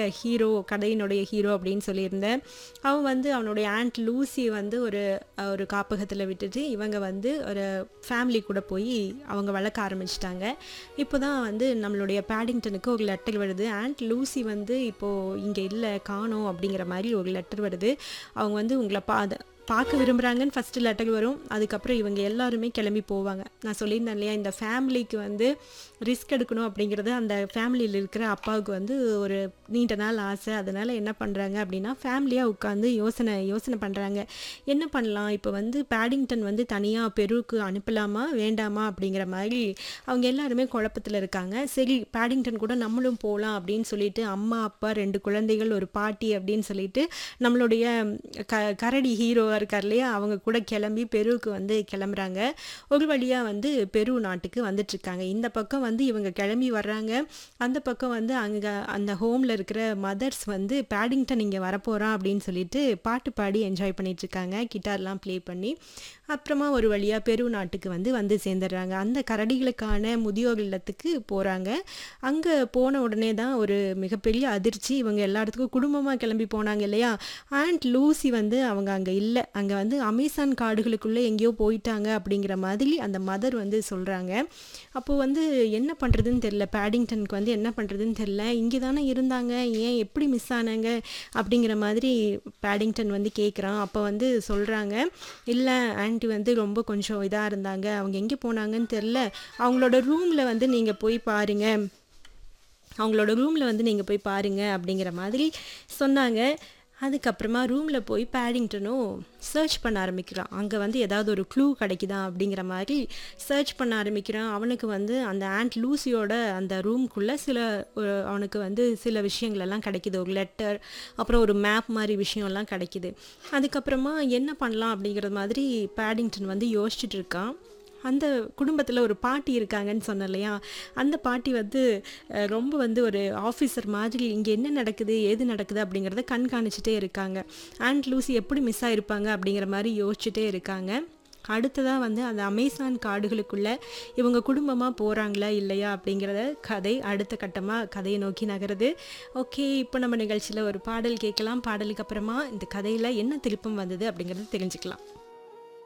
hero கதையினுடைய hero அப்படின்னு சொல்லியிருந்தேன் அவன் வந்து அவனுடைய ஆண்ட் லூசி வந்து ஒரு ஒரு காப்பகத்தில் விட்டுட்டு இவங்க வந்து ஒரு ஃபேமிலி கூட போய் அவங்க வளர்க்க ஆரம்பிச்சிட்டாங்க இப்போ தான் வந்து நம்மளுடைய பேடிங்டனுக்கு ஒரு லெட்டர் வருது ஆண்ட் லூசி வந்து இப்போது இங்கே இல்லை காணோம் அப்படிங்கிற மாதிரி ஒரு லெட்டர் வருது அவங்க வந்து உங்களை பா பார்க்க விரும்புகிறாங்கன்னு ஃபஸ்ட்டு லெட்டர் வரும் அதுக்கப்புறம் இவங்க எல்லாருமே கிளம்பி போவாங்க நான் சொல்லியிருந்தேன் இல்லையா இந்த ஃபேமிலிக்கு வந்து ரிஸ்க் எடுக்கணும் அப்படிங்கிறது அந்த ஃபேமிலியில் இருக்கிற அப்பாவுக்கு வந்து ஒரு நீண்ட நாள் ஆசை அதனால் என்ன பண்ணுறாங்க அப்படின்னா ஃபேமிலியாக உட்காந்து யோசனை யோசனை பண்ணுறாங்க என்ன பண்ணலாம் இப்போ வந்து பேடிங்டன் வந்து தனியாக பெருவுக்கு அனுப்பலாமா வேண்டாமா அப்படிங்கிற மாதிரி அவங்க எல்லாருமே குழப்பத்தில் இருக்காங்க சரி பேடிங்டன் கூட நம்மளும் போகலாம் அப்படின்னு சொல்லிட்டு அம்மா அப்பா ரெண்டு குழந்தைகள் ஒரு பாட்டி அப்படின்னு சொல்லிட்டு நம்மளுடைய க கரடி ஹீரோவாக இருக்கார் இல்லையா அவங்க கூட கிளம்பி பெருவுக்கு வந்து கிளம்புறாங்க ஒரு வழியாக வந்து பெரு நாட்டுக்கு வந்துட்டுருக்காங்க இந்த பக்கம் வந்து இவங்க கிளம்பி வர்றாங்க அந்த பக்கம் வந்து அங்கே அந்த ஹோமில் இருக்கிற மதர்ஸ் வந்து பேடிங்டன் இங்கே வரப்போகிறான் அப்படின்னு சொல்லிட்டு பாட்டு பாடி என்ஜாய் பண்ணிகிட்ருக்காங்க கிட்டார்லாம் ப்ளே பண்ணி அப்புறமா ஒரு வழியாக பெரு நாட்டுக்கு வந்து வந்து சேர்ந்துடுறாங்க அந்த கரடிகளுக்கான முதியோர் இல்லத்துக்கு போகிறாங்க அங்கே போன உடனே தான் ஒரு மிகப்பெரிய அதிர்ச்சி இவங்க எல்லா இடத்துக்கும் குடும்பமாக கிளம்பி போனாங்க இல்லையா ஆண்ட் லூசி வந்து அவங்க அங்கே இல்லை அங்கே வந்து அமேசான் காடுகளுக்குள்ளே எங்கேயோ போயிட்டாங்க அப்படிங்கிற மாதிரி அந்த மதர் வந்து சொல்கிறாங்க அப்போது வந்து என்ன பண்ணுறதுன்னு தெரில பேடிங்டனுக்கு வந்து என்ன பண்ணுறதுன்னு தெரில இங்கே தானே இருந்தாங்க ஏன் எப்படி மிஸ் ஆனாங்க அப்படிங்கிற மாதிரி பேடிங்டன் வந்து கேட்குறான் அப்போ வந்து சொல்கிறாங்க இல்லை ஆன்ட்டி வந்து ரொம்ப கொஞ்சம் இதாக இருந்தாங்க அவங்க எங்கே போனாங்கன்னு தெரில அவங்களோட ரூமில் வந்து நீங்கள் போய் பாருங்கள் அவங்களோட ரூமில் வந்து நீங்கள் போய் பாருங்கள் அப்படிங்கிற மாதிரி சொன்னாங்க அதுக்கப்புறமா ரூமில் போய் பேடிங்டனும் சர்ச் பண்ண ஆரம்பிக்கிறான் அங்கே வந்து ஏதாவது ஒரு க்ளூ கிடைக்குதா அப்படிங்கிற மாதிரி சர்ச் பண்ண ஆரம்பிக்கிறான் அவனுக்கு வந்து அந்த ஆண்ட் லூசியோட அந்த ரூம்குள்ளே சில அவனுக்கு வந்து சில விஷயங்களெல்லாம் கிடைக்கிது ஒரு லெட்டர் அப்புறம் ஒரு மேப் மாதிரி விஷயம்லாம் கிடைக்கிது அதுக்கப்புறமா என்ன பண்ணலாம் அப்படிங்கிற மாதிரி பேடிங்டன் வந்து யோசிச்சுட்டு இருக்கான் அந்த குடும்பத்தில் ஒரு பாட்டி இருக்காங்கன்னு சொன்னேன் இல்லையா அந்த பாட்டி வந்து ரொம்ப வந்து ஒரு ஆஃபீஸர் மாதிரி இங்கே என்ன நடக்குது ஏது நடக்குது அப்படிங்கிறத கண்காணிச்சிட்டே இருக்காங்க ஆண்ட் லூசி எப்படி மிஸ் ஆகிருப்பாங்க அப்படிங்கிற மாதிரி யோசிச்சுட்டே இருக்காங்க அடுத்ததாக வந்து அந்த அமேசான் காடுகளுக்குள்ளே இவங்க குடும்பமாக போகிறாங்களா இல்லையா அப்படிங்கிறத கதை அடுத்த கட்டமாக கதையை நோக்கி நகருது ஓகே இப்போ நம்ம நிகழ்ச்சியில் ஒரு பாடல் கேட்கலாம் பாடலுக்கு அப்புறமா இந்த கதையில் என்ன திருப்பம் வந்தது அப்படிங்கிறத தெரிஞ்சுக்கலாம்